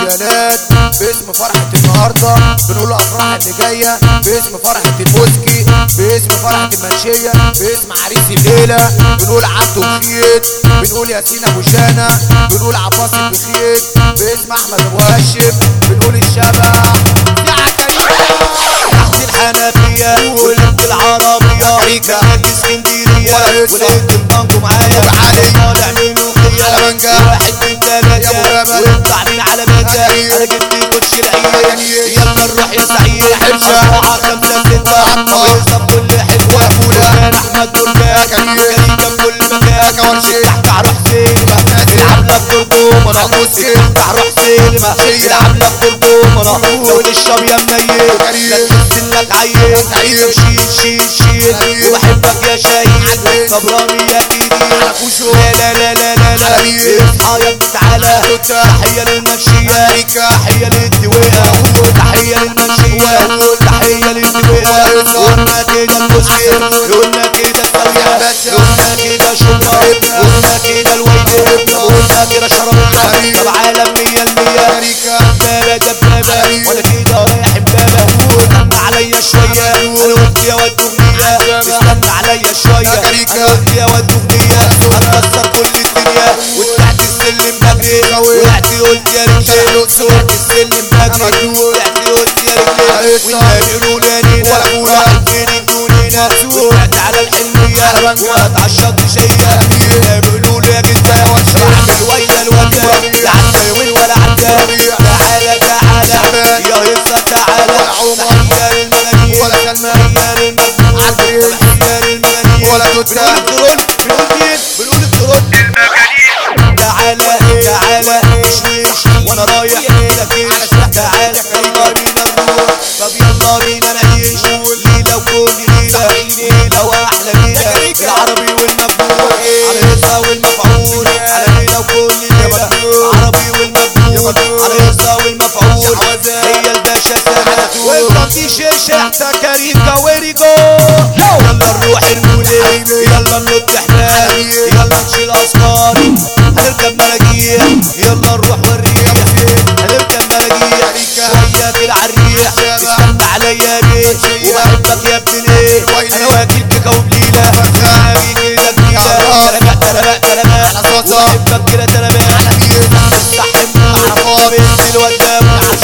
المونديالات باسم فرحة النهاردة بنقول افراح اللي جاية باسم فرحة الموسكي باسم فرحة المنشية باسم عريس الليلة بنقول عبد وخيت بنقول ياسين ابو شانة بنقول عباس البخيت باسم احمد ابو هاشم بنقول الشبح ساعة كريمة تحت الحنفية ولد العربية أمريكا. ملاك اسكندرية ولا يسا. ولقيت البنك معايا وعلي. طالع ملوخية على منجا. واحد من ثلاثة يا أبو جبل. واطلع من على بيتها أخير. انا جبت كوتش العيال أخير. يلا نروح يا سعيد حبشة. أربعة خمسة ستة عطا. ويصب كل حتة وأبولا. وكان أحمد بركان أكيد. كريكة في كل مكان كورشي. تحت روح سينما العب لك دردومنا عالموسكي. تحت روح سينما شيا. العب لك دردومنا لو تشرب يا منيل كريم. لا تحس انك عيل عيل. شيل شيل شيل عيل. وبحبك يا شهيد عيل. صبراني يا كريم كوشو. لا لا لا لا لا لا عالمين. اصحى يا ابني تعالى توتا. تحية للمنشية أمريكا. تحية للدويقة تحية للمنشية تحية للدويقة قلنا كده المسلم قلنا كده القرية باشا. قلنا كده شبرا قلنا كده الويدة قلنا كده شربنا حبيبي. طب عالم مية المية أمريكا. دبابة دبابة حبيبي. وانا كده رايح امبابة استنى عليا شوية انا قلت يا واد اغنية استنى عليا شوية أمريكا. انا قلت يا واد اغنية هتكسر كل الدنيا وطلعت السلم بجري وقعت قلت يا رجلي طلعت السلم بجري وقعت قلت يا رجلي والنبي يقولوا لي نينا واحد فين الدنيا وقعت على الحلمية واتعشت شيء النبي يقولوا لي يا جدة اعمل ويا الوجه لا عدى يومين ولا عدى تعالى تعالى يا هيصة تعالى تحية للمغنيين ولا سلمان. تحية للمجنون عزيز. تحية للمغنيين ولا توتا. بنقول الترول بنقول مين بنقول الترول تعالى تعالى شويش وانا رايح لكن تعالى يلا بينا نروح طب يلا بينا نعيش ليلة وكل ليلة ليلة واحلى ليلة العربي والمجنون على الهيصة والمفعول على ليلة وكل ليلة عربي والمجنون على الهيصة والمفعول هي الباشا سنة وانت في شاشة كريم كويريجو يلا نروح المولد يلا ننط حبال يلا نشيل اسكار هنركب مراجيح يلا نروح والريح هنركب مراجيح شوية كده عالريح استنى عليا بيه وبحبك يا ابن ليه انا واكل كيكة وبليلة دماغي كده جديدة تربق تربق تربق وبحبك كده تربق استحمل بنت الواد ده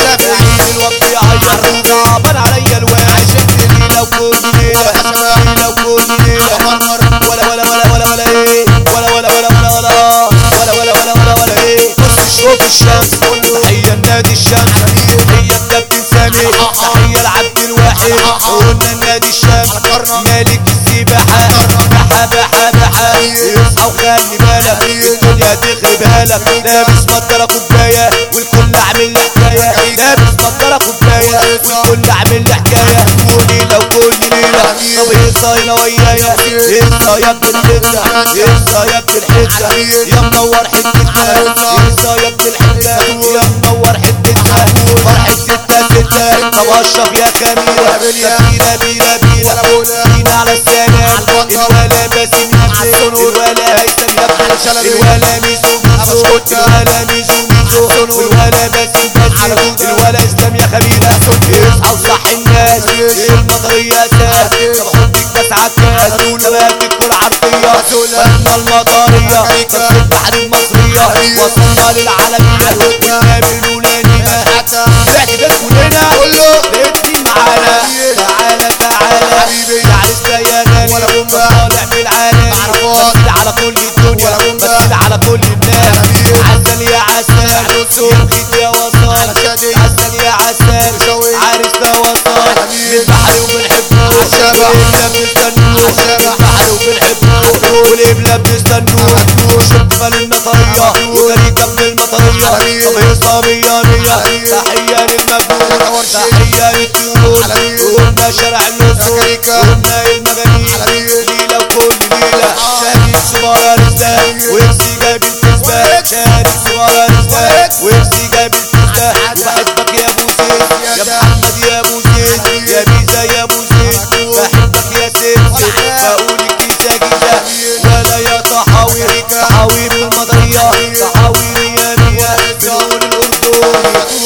عيد الواد بيعيط صعبان عليا الواحد ليلة وكل ليلة ليلة وكل ليلة ولا ولا ولا ولا ولا ايه ولا ولا ولا ولا ولا ولا ولا ولا ولا ولا ايه بص شوف الشمس تحية النادي الشمس تحية الكابتن سامي تحية العبد الواحد قلنا النادي الشمس مالك السباحة بحة بحة بحة اصحى وخلي بالك الدنيا تخربها لك لابس مطرة كوباية والكل عامل لي حكاية لابس مطرة كوباية والكل عامل لي حكاية وليلة وكل ليلة طب هيصة هنا ويايا هيصة يا ابن الحتة هيصة يا ابن الحتة يا منور حتتنا هيصة يا ابن الحتة يا منور حتتنا فرحة ستة ستة طب اشرف يا كاميرة بينا بينا بينا بينا على السلام الولا باسم يا ابن الولا هيثم يا ابن الولا ميزو ميزو الولا ميزو ميزو والولا باسم باسم الولا اسلام يا خبيرة اصحى وصح الناس المطرية ساس طب حط الكاس عالكاس نبات الكل عرضية وصلنا المطرية بس البحر المصرية وصلنا للعالمية والنبي الأولانية بعت بس كلنا لقيت معانا تعالى تعالى يا عريسنا يا غالي طالع في العالم بسيد على كل الدنيا بسيد على كل الناس عسل يا عسل يا بخيت يا وصال عسل يا عسل عريسنا وصال من بحري وبنحبه والإبلة بنستنوه من بحري وبنحبه والإبلة بنستنوه شوف للمطرية وطريقة من المطرية طب يصة مية مية تحية للمجنون تحية للطيور قلنا شارع النصور قلنا المجانين ليلة وكل ليلة شاهد سمارة رزقة ويكسي جايب الفسبة شاهد سمارة رزقة ويكسي جايب الفسبة وبحبك يا ابو زيد يا محمد يا ابو زيد يا بيزا يا ابو زيد بحبك يا سيد بقول الكيسة جيزة ولا يا طحاوي طحاوي من المطرية طحاوي مية مية بنقول الأردن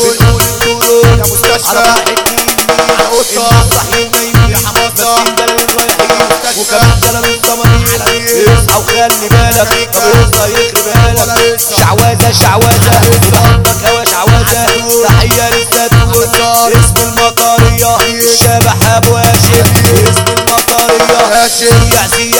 اوعى وخلي بالك طب يوصل يخرب بالك شعوذة شعوذة بنحطك هوا شعوذة تحية للزيتون اسم المطرية الشبح ابو هاشم اسم المطرية هاشم. سيع سيع